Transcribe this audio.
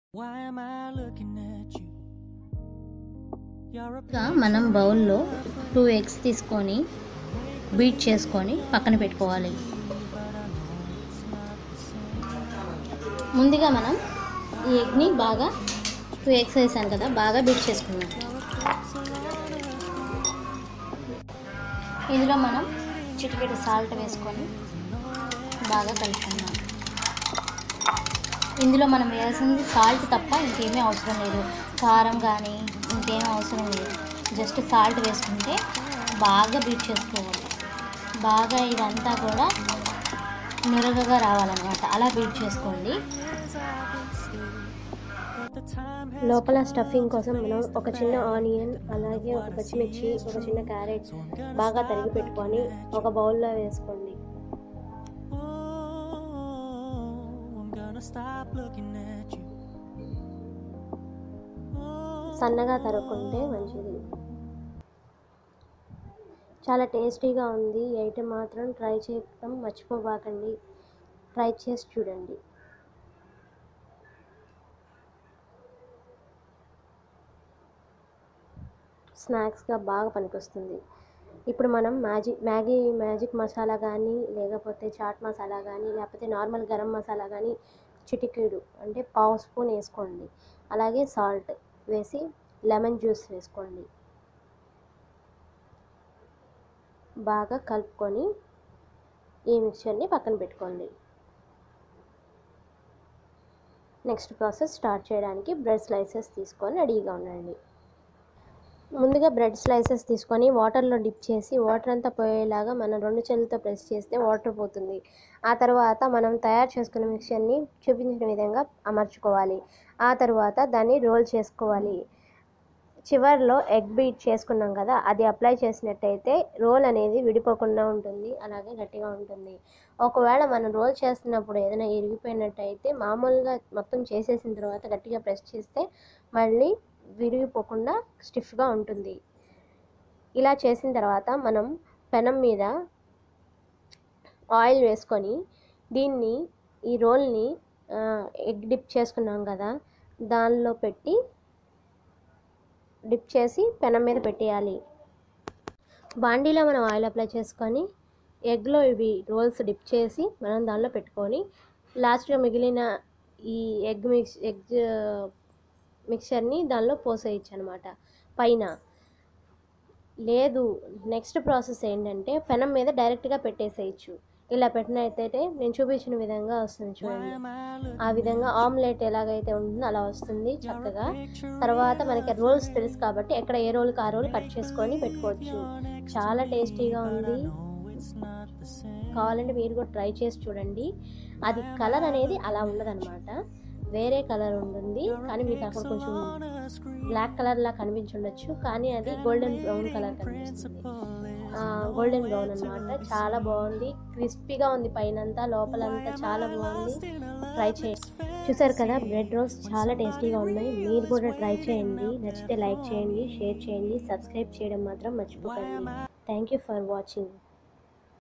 Why am I looking at you? You're a ఇంకా మనం బౌల్లో టూ ఎగ్స్ తీసుకొని బీట్ చేసుకొని పక్కన పెట్టుకోవాలి ముందుగా మనం ఈ ఎగ్ని బాగా టూ ఎగ్స్ వేసాను కదా బాగా బీట్ చేసుకున్నాం ఇందులో మనం చిటికెడు సాల్ట్ వేసుకొని బాగా కలుపుకున్నాం ఇందులో మనం వేయాల్సింది సాల్ట్ తప్ప ఇంకేమీ అవసరం లేదు కారం కానీ ఇంకేమీ అవసరం లేదు జస్ట్ సాల్ట్ వేసుకుంటే బాగా బీట్ చేసుకోవాలి బాగా ఇదంతా కూడా నురగగా రావాలన్నమాట అలా బీట్ చేసుకోండి లోపల స్టఫింగ్ కోసం మనం ఒక చిన్న ఆనియన్ అలాగే ఒక పచ్చిమిర్చి ఒక చిన్న క్యారెట్ బాగా తరిగి పెట్టుకొని ఒక బౌల్లో వేసుకోండి Oh, I'm gonna stop looking at you. సన్నగా తరుక్కుంటే మంచిది చాలా టేస్టీగా ఉంది ఈ ఐటెం మాత్రం ట్రై చేయడం మర్చిపోబాకండి ట్రై చేసి చూడండి స్నాక్స్గా బాగా పనికొస్తుంది ఇప్పుడు మనం మ్యాజిక్ మ్యాగీ మ్యాజిక్ మసాలా కానీ లేకపోతే చాట్ మసాలా కానీ లేకపోతే నార్మల్ గరం మసాలా కానీ చిటికెడు అంటే పావు స్పూన్ వేసుకోండి అలాగే సాల్ట్ వేసి లెమన్ జ్యూస్ వేసుకోండి బాగా కలుపుకొని ఈ మిక్చర్ని పక్కన పెట్టుకోండి నెక్స్ట్ ప్రాసెస్ స్టార్ట్ చేయడానికి బ్రెడ్ స్లైసెస్ తీసుకొని రెడీగా ఉండండి ముందుగా బ్రెడ్ స్లైసెస్ తీసుకొని వాటర్లో డిప్ చేసి వాటర్ అంతా పోయేలాగా మనం రెండు చేతులతో ప్రెస్ చేస్తే వాటర్ పోతుంది ఆ తర్వాత మనం తయారు చేసుకున్న మిక్చర్ని చూపించిన విధంగా అమర్చుకోవాలి ఆ తర్వాత దాన్ని రోల్ చేసుకోవాలి చివర్లో ఎగ్ బీట్ చేసుకున్నాం కదా అది అప్లై చేసినట్టయితే రోల్ అనేది విడిపోకుండా ఉంటుంది అలాగే గట్టిగా ఉంటుంది ఒకవేళ మనం రోల్ చేస్తున్నప్పుడు ఏదైనా ఇరిగిపోయినట్టయితే మామూలుగా మొత్తం చేసేసిన తర్వాత గట్టిగా ప్రెస్ చేస్తే మళ్ళీ విరిగిపోకుండా స్టిఫ్గా ఉంటుంది ఇలా చేసిన తర్వాత మనం పెనం మీద ఆయిల్ వేసుకొని దీన్ని ఈ రోల్ని ఎగ్ డిప్ చేసుకున్నాం కదా దానిలో పెట్టి డిప్ చేసి పెనం మీద పెట్టేయాలి బాండీలో మనం ఆయిల్ అప్లై చేసుకొని ఎగ్లో ఇవి రోల్స్ డిప్ చేసి మనం దానిలో పెట్టుకొని లాస్ట్గా మిగిలిన ఈ ఎగ్ మిక్స్ ఎగ్ మిక్చర్ని దానిలో పోసేయచ్చు అనమాట పైన లేదు నెక్స్ట్ ప్రాసెస్ ఏంటంటే పెనం మీద డైరెక్ట్గా పెట్టేసేయచ్చు ఇలా పెట్టినట్టయితే నేను చూపించిన విధంగా వస్తుంది చూడండి ఆ విధంగా ఆమ్లెట్ ఎలాగైతే ఉంటుందో అలా వస్తుంది చక్కగా తర్వాత మనకి రోల్స్ తెలుసు కాబట్టి ఎక్కడ ఏ రోల్కి ఆ రోల్ కట్ చేసుకొని పెట్టుకోవచ్చు చాలా టేస్టీగా ఉంది కావాలంటే మీరు కూడా ట్రై చేసి చూడండి అది కలర్ అనేది అలా ఉండదన్నమాట వేరే కలర్ ఉంటుంది కానీ మీకు అక్కడ కొంచెం బ్లాక్ కలర్ లా కనిపించుండొచ్చు కానీ అది గోల్డెన్ బ్రౌన్ కలర్ కనిపిస్తుంది గోల్డెన్ బ్రౌన్ అన్నమాట చాలా బాగుంది క్రిస్పీగా ఉంది పైనంతా లోపలంతా చాలా బాగుంది ట్రై చేయండి చూసారు కదా బ్రెడ్ రోల్స్ చాలా టేస్టీగా ఉన్నాయి మీరు కూడా ట్రై చేయండి నచ్చితే లైక్ చేయండి షేర్ చేయండి సబ్స్క్రైబ్ చేయడం మాత్రం మర్చిపోకండి థ్యాంక్ యూ ఫర్ వాచింగ్